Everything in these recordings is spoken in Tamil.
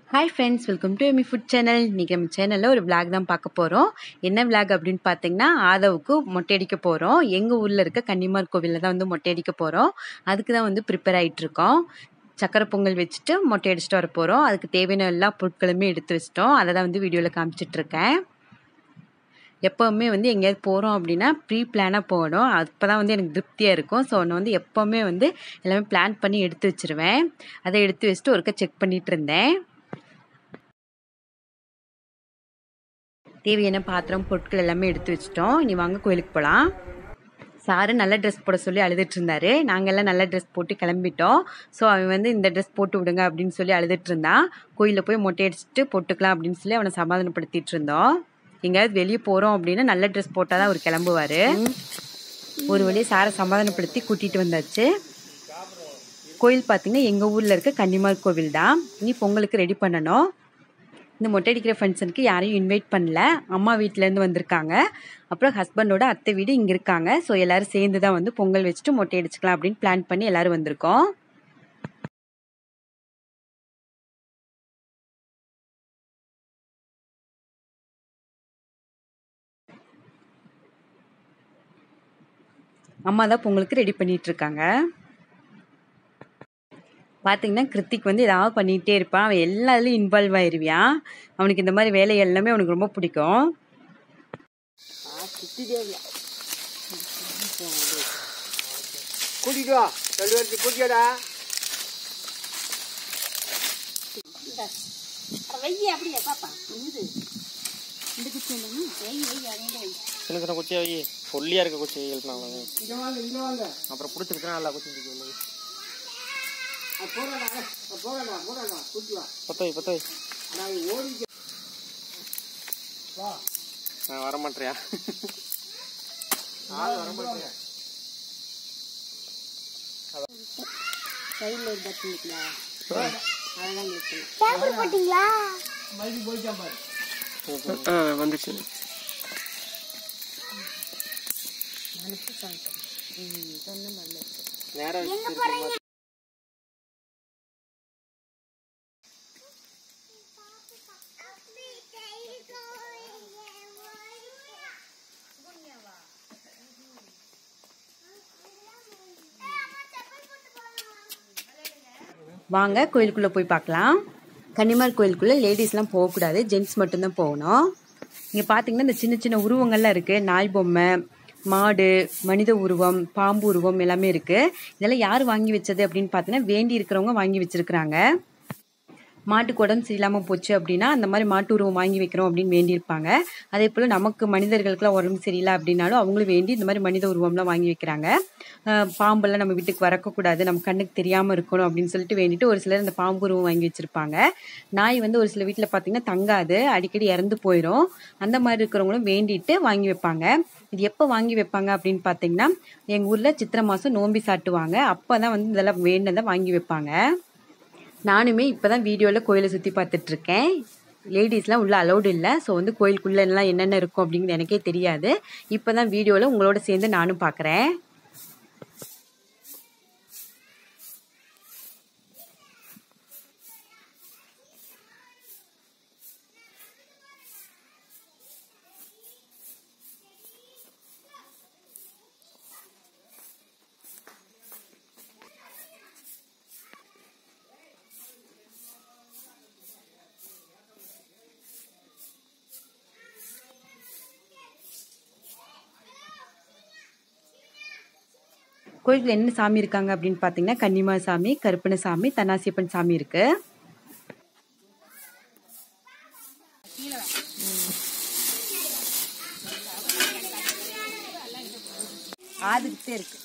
hi friends welcome to Amy food channel இன்றைக்கி நம்ம சேனலில் ஒரு vlog தான் பார்க்க போகிறோம் என்ன vlog அப்படின்னு பார்த்தீங்கன்னா ஆதவுக்கு மொட்டை அடிக்க போகிறோம் எங்கள் ஊரில் இருக்க கன்னிமார் கோவிலில் தான் வந்து மொட்டை அடிக்க போகிறோம் அதுக்கு தான் வந்து ப்ரிப்பேர் ஆகிட்டுருக்கோம் சக்கரை பொங்கல் வச்சுட்டு மொட்டை அடிச்சுட்டு வர போகிறோம் அதுக்கு தேவையான எல்லா பொருட்களுமே எடுத்து வச்சிட்டோம் அதை தான் வந்து வீடியோவில் காமிச்சிட்ருக்கேன் எப்போவுமே வந்து எங்கேயாவது போகிறோம் அப்படின்னா ப்ரீ பிளானாக போகணும் அப்போ தான் வந்து எனக்கு திருப்தியாக இருக்கும் ஸோ நான் வந்து எப்போவுமே வந்து எல்லாமே பிளான் பண்ணி எடுத்து வச்சுருவேன் அதை எடுத்து வச்சுட்டு ஒருக்கா செக் பண்ணிகிட்டு இருந்தேன் தேவையான பாத்திரம் பொருட்கள் எல்லாமே எடுத்து வச்சிட்டோம் இனி வாங்க கோயிலுக்கு போகலாம் சாரு நல்ல ட்ரெஸ் போட சொல்லி அழுதுட்டு இருந்தாரு நாங்கள் எல்லாம் நல்ல ட்ரெஸ் போட்டு கிளம்பிட்டோம் ஸோ அவன் வந்து இந்த ட்ரெஸ் போட்டு விடுங்க அப்படின்னு சொல்லி அழுதுட்டு இருந்தான் கோயிலில் போய் மொட்டை அடிச்சுட்டு போட்டுக்கலாம் அப்படின்னு சொல்லி அவனை சமாதானப்படுத்திட்டு இருந்தோம் எங்கேயாவது வெளியே போகிறோம் அப்படின்னா நல்ல ட்ரெஸ் போட்டால் தான் அவர் கிளம்புவார் ஒரு வழியை சாரை சமாதானப்படுத்தி கூட்டிகிட்டு வந்தாச்சு கோயில் பார்த்தீங்கன்னா எங்கள் ஊரில் இருக்க கன்னிமார் கோவில் தான் இனி பொங்கலுக்கு ரெடி பண்ணணும் இந்த மொட்டை அடிக்கிற ஃபங்க்ஷனுக்கு யாரையும் இன்வைட் பண்ணல அம்மா வீட்டிலேருந்து வந்திருக்காங்க அப்புறம் ஹஸ்பண்டோட அத்தை வீடு இங்கே இருக்காங்க ஸோ எல்லோரும் சேர்ந்து தான் வந்து பொங்கல் வச்சுட்டு மொட்டை அடிச்சுக்கலாம் அப்படின்னு பிளான் பண்ணி எல்லோரும் வந்திருக்கோம் அம்மா தான் பொங்கலுக்கு ரெடி பண்ணிட்டு இருக்காங்க பார்த்தீங்கன்னா கிருத்திக் வந்து ஏதாவது பண்ணிகிட்டே இருப்பான் அவன் எல்லாத்துலேயும் இன்வால்வ் ஆயிருவியான் அவனுக்கு இந்த மாதிரி வேலை எல்லாமே அவனுக்கு ரொம்ப பிடிக்கும் கூட்டிட்டு வா ரெண்டு பேருக்கு கூட்டியாடா சின்ன சின்ன குச்சியை வை ஒல்லியா இருக்க குச்சி எழுப்பினாங்க இங்க வாங்க இங்க வாங்க அப்புறம் பிடிச்சிக்கிட்டா நல்லா குச்சி பிடிக்கும் அஹ் போறடா அஹ் போறடா போறடா கூட்டி வா பத்தோய் பத்தோய் நான் ஓடி வா நான் வர மாட்டேறியா ஆள் வர மாட்டேங்க மைக்கு போயிட்டான் பாரு வந்துச்சு நேரம் வாங்க கோயிலுக்குள்ளே போய் பார்க்கலாம் கன்னிமார் கோயிலுக்குள்ளே லேடிஸ்லாம் போகக்கூடாது ஜென்ட்ஸ் மட்டும்தான் போகணும் இங்கே பார்த்தீங்கன்னா இந்த சின்ன சின்ன உருவங்கள்லாம் இருக்குது நாய் பொம்மை மாடு மனித உருவம் பாம்பு உருவம் எல்லாமே இருக்குது இதெல்லாம் யார் வாங்கி வச்சது அப்படின்னு பார்த்தீங்கன்னா வேண்டி இருக்கிறவங்க வாங்கி வச்சிருக்கிறாங்க மாட்டுக்கு உடம்பு சரியில்லாமல் போச்சு அப்படின்னா அந்த மாதிரி மாட்டு உருவம் வாங்கி வைக்கிறோம் அப்படின்னு வேண்டியிருப்பாங்க அதே போல் நமக்கு மனிதர்களுக்கெல்லாம் உடம்பு சரியில்லை அப்படின்னாலும் அவங்களும் வேண்டி இந்த மாதிரி மனித உருவம்லாம் வாங்கி வைக்கிறாங்க அஹ் பாம்பெல்லாம் நம்ம வீட்டுக்கு வரக்கூடாது நம்ம கண்ணுக்கு தெரியாமல் இருக்கணும் அப்படின்னு சொல்லிட்டு வேண்டிட்டு ஒரு சிலர் அந்த பாம்பு உருவம் வாங்கி வச்சிருப்பாங்க நாய் வந்து ஒரு சில வீட்டில் பார்த்தீங்கன்னா தங்காது அடிக்கடி இறந்து போயிடும் அந்த மாதிரி இருக்கிறவங்களும் வேண்டிட்டு வாங்கி வைப்பாங்க இது எப்போ வாங்கி வைப்பாங்க அப்படின்னு பார்த்தீங்கன்னா எங்கள் ஊரில் சித்திரை மாதம் நோம்பி சாட்டுவாங்க அப்போ தான் வந்து இதெல்லாம் வேண்டதை வாங்கி வைப்பாங்க நானுமே இப்போ தான் வீடியோவில் கோயிலை சுற்றி பார்த்துட்ருக்கேன் லேடிஸ்லாம் உள்ள அலௌடு இல்லை ஸோ வந்து கோயிலுக்குள்ளே எல்லாம் என்னென்ன இருக்கும் அப்படிங்கிறது எனக்கே தெரியாது இப்போ தான் வீடியோவில் உங்களோட சேர்ந்து நானும் பார்க்குறேன் கோயிலுக்குள்ள என்ன சாமி இருக்காங்க அப்படின்னு பார்த்தீங்கன்னா கன்னிமா சாமி கருப்பண சாமி தன்னாசியப்பன் சாமி இருக்கு ஆதுகிட்டே இருக்கு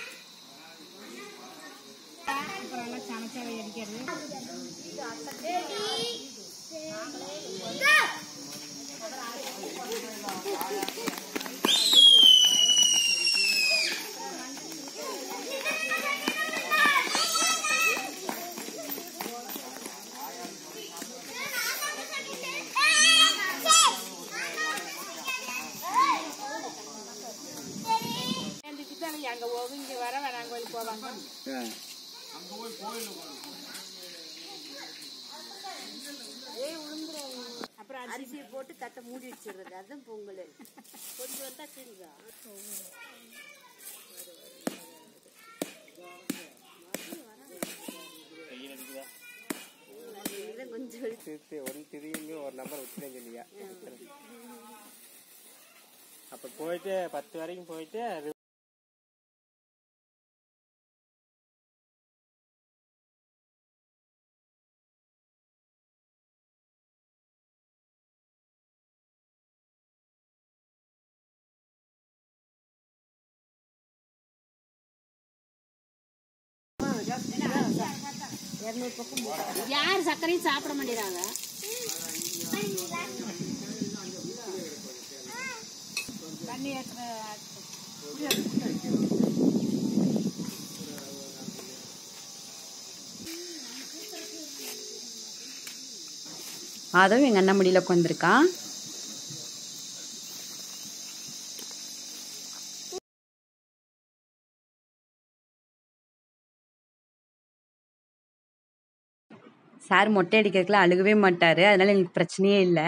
அங்க ஒதுங்கி வர வேணாங்கோயில் போவாங்க அரிசியை போட்டு தட்டை மூடி வச்சிடுறது அதுதான் பொங்கல் கொஞ்சம் வந்தா செஞ்சா கையில் அடிக்குதா இதான் கொஞ்சம் திருப்பி ஒரு திரும்பி ஒரு நம்பர் வச்சுட்டேன் சொல்லியா அப்போ போயிட்டு பத்து வரைக்கும் போயிட்டு அது யார் சர்க்கரையும் சாப்பிட மாட்டேறாங்க அதுவும் எங்கள் அண்ணன் முடியல உட்காந்துருக்கான் சார் மொட்டை அடிக்கிறதுக்குலாம் அழுகவே மாட்டார் அதனால எங்களுக்கு பிரச்சனையே இல்லை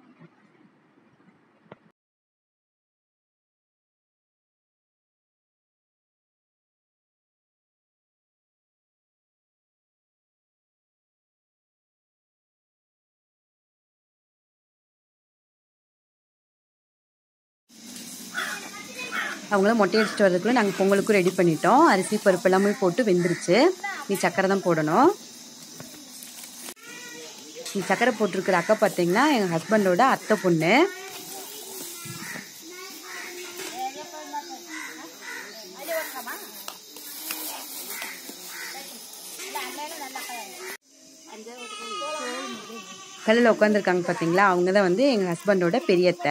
அவங்களும் மொட்டை அடிச்சுட்டு வரதுக்குள்ள நாங்கள் பொங்கலுக்கும் ரெடி பண்ணிட்டோம் அரிசி பருப்பு எல்லாமே போட்டு வெந்துருச்சு நீ சக்கரை தான் போடணும் நீ சக்கரை போட்டிருக்கிற அக்கா பார்த்தீங்கன்னா எங்கள் ஹஸ்பண்டோட அத்தை பொண்ணு கல்லில் உட்காந்துருக்காங்க பார்த்தீங்களா அவங்க தான் வந்து எங்கள் ஹஸ்பண்டோட பெரியத்தை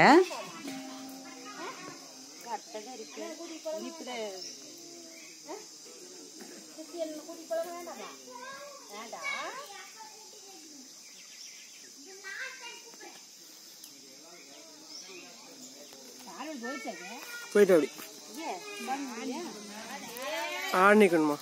போயிட்டு அப்படி ஆடு நிற்கணுமா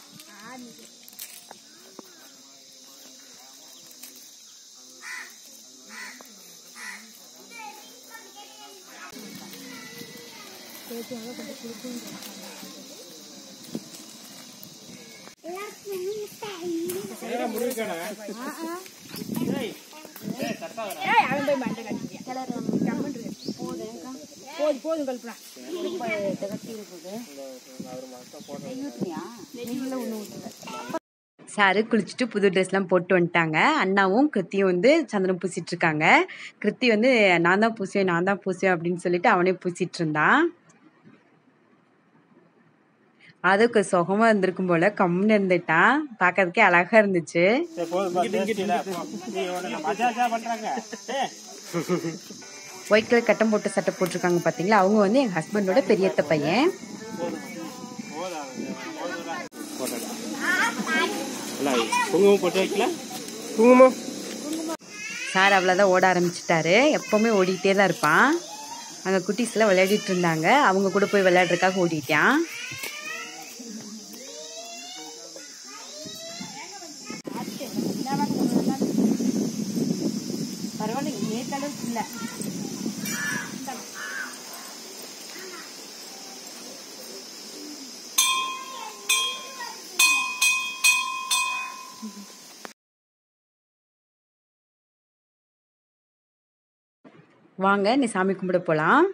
போதும் போதும் கல்பனா சாரு குளிச்சுட்டு புது ட்ரெஸ்லாம் போட்டு வந்துட்டாங்க அண்ணாவும் கிருத்தியும் வந்து சந்தனம் பூசிட்டு இருக்காங்க கிருத்தி வந்து நான் தான் பூசுவேன் நான் தான் பூசுவேன் அப்படின்னு சொல்லிட்டு அவனே பூசிட்டு இருந்தான் அதுக்கு சுகமா இருந்திருக்கும் போல கம்முன்னு இருந்துட்டான் பார்க்கறதுக்கே அழகா இருந்துச்சு மஜாஜா பண்றாங்க ஒயிட் கலர் கட்டம் போட்ட சட்டை போட்டிருக்காங்க பாத்தீங்களா அவங்க வந்து எங்க ஹஸ்பண்டோட பெரியத்த பையன் குங்குமம் போட்டு வைக்கல குங்குமம் சார் அவ்வளோதான் ஓட ஆரம்பிச்சிட்டாரு எப்பவுமே ஓடிட்டே தான் இருப்பான் அங்கே குட்டீஸ்லாம் விளையாடிட்டு இருந்தாங்க அவங்க கூட போய் விளையாடுறதுக்காக ஓடிட்டான் பரவாயில்ல நேற்று அளவுக்கு இல்லை வாங்க நீ சாமி கும்பிட போகலாம்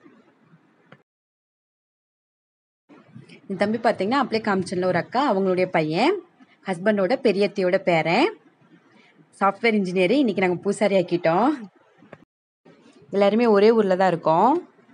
என் தம்பி பார்த்தீங்கன்னா அப்படியே காமிச்சல ஒரு அக்கா அவங்களுடைய பையன் ஹஸ்பண்டோட பெரியத்தையோட பேரன் சாஃப்ட்வேர் இன்ஜினியர் இன்னைக்கு நாங்கள் பூசாரி ஆக்கிட்டோம் எல்லாருமே ஒரே ஊரில் தான் இருக்கோம்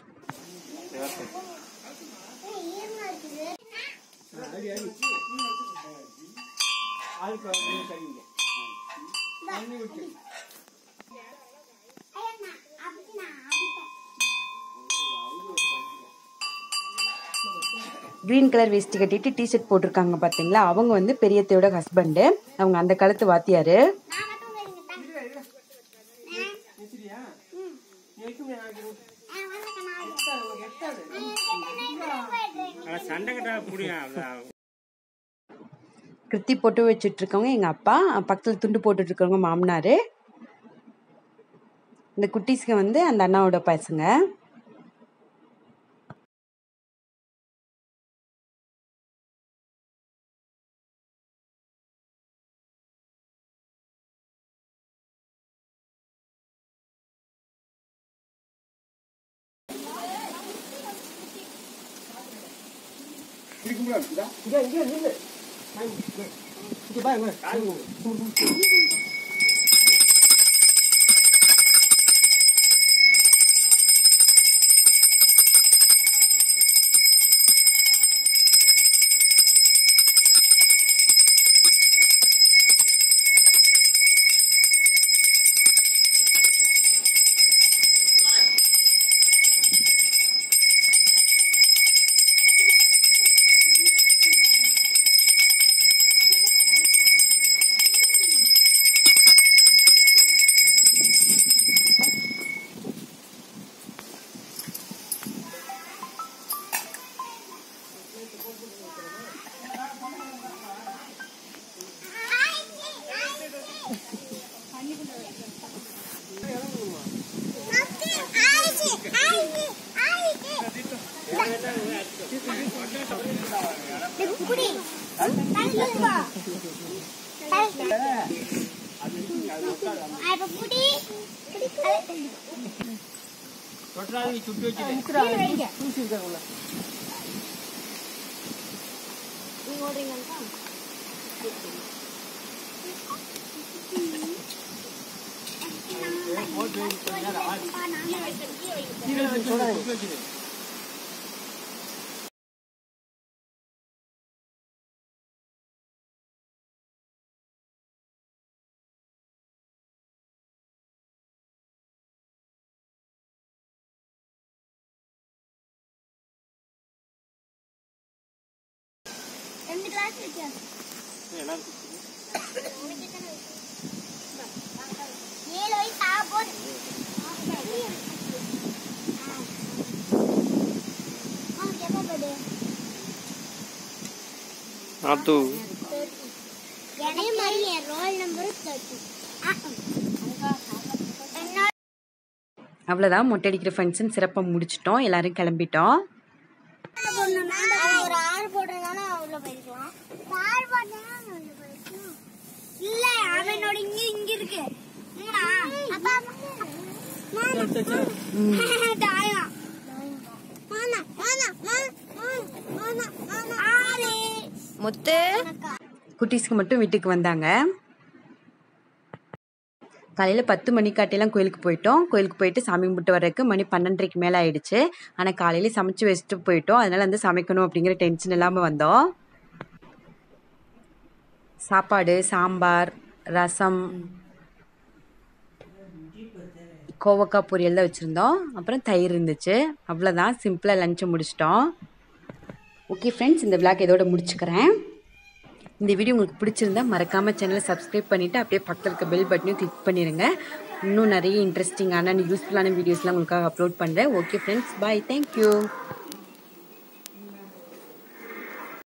க்ரீன் கலர் வேஷ்டி கட்டிட்டு டிஷர்ட் போட்டிருக்காங்க பார்த்தீங்களா அவங்க வந்து பெரியத்தையோட ஹஸ்பண்டு அவங்க அந்த காலத்து வாத்தியாரு சண்டை கட்டா புரியும் கிருத்தி போட்டு வச்சுட்டு இருக்கவங்க எங்கள் அப்பா பக்கத்தில் துண்டு போட்டுட்டு இருக்கவங்க மாமனார் இந்த குட்டீஸ்க்கு வந்து அந்த அண்ணாவோட பசங்க ரெண்டு கிளாஸ் வச்சு ஏழு வயசு ஆக போகுது உனக்கு எப்போ பர்த்டே ஆத்து அதே மாதிரி என் ரோல் நம்பர் தேர்ட்டி என்னோட அவ்வளோதான் மொட்டை அடிக்கிற ஃபங்க்ஷன் சிறப்பாக முடிச்சிட்டோம் எல்லாரும் கிளம்பிட்டோம் ஒரு ஆறு போட்டதுனால உள்ள போயிருக்கலாம் ஆறு போட்டதுனால உள்ள போயிருக்கலாம் இல்ல அவனோட இங்க இங்க இருக்கு மூணா அப்பா தாயம் மாமா மாமா மாமா மாமா ஆறு முத்து குட்டீஸ்க்கு மட்டும் வீட்டுக்கு வந்தாங்க காலையில் பத்து மணிக்காட்டிலாம் கோயிலுக்கு போயிட்டோம் கோயிலுக்கு போயிட்டு சாமி கும்பிட்டு வர்றதுக்கு மணி பன்னெண்டரைக்கு மேலே ஆயிடுச்சு ஆனால் காலையிலே சமைச்சு வச்சுட்டு போயிட்டோம் அதனால வந்து சமைக்கணும் அப்படிங்கிற டென்ஷன் இல்லாமல் வந்தோம் சாப்பாடு சாம்பார் ரசம் கோவக்காய் பொரியல் தான் வச்சுருந்தோம் அப்புறம் தயிர் இருந்துச்சு அவ்வளோதான் சிம்பிளாக லஞ்சை முடிச்சிட்டோம் ஓகே ஃப்ரெண்ட்ஸ் இந்த விளாக் இதோட முடிச்சுக்கிறேன் இந்த வீடியோ உங்களுக்கு பிடிச்சிருந்தா மறக்காமல் சேனலை சப்ஸ்கிரைப் பண்ணிவிட்டு அப்படியே பக்கத்தில் இருக்க பெல் பட்டனையும் கிளிக் பண்ணிடுங்க இன்னும் நிறைய இன்ட்ரெஸ்டிங்கான யூஸ்ஃபுல்லான வீடியோஸ்லாம் உங்களுக்காக அப்லோட் பண்ணுறேன் ஓகே ஃப்ரெண்ட்ஸ் பாய் தேங்க்யூ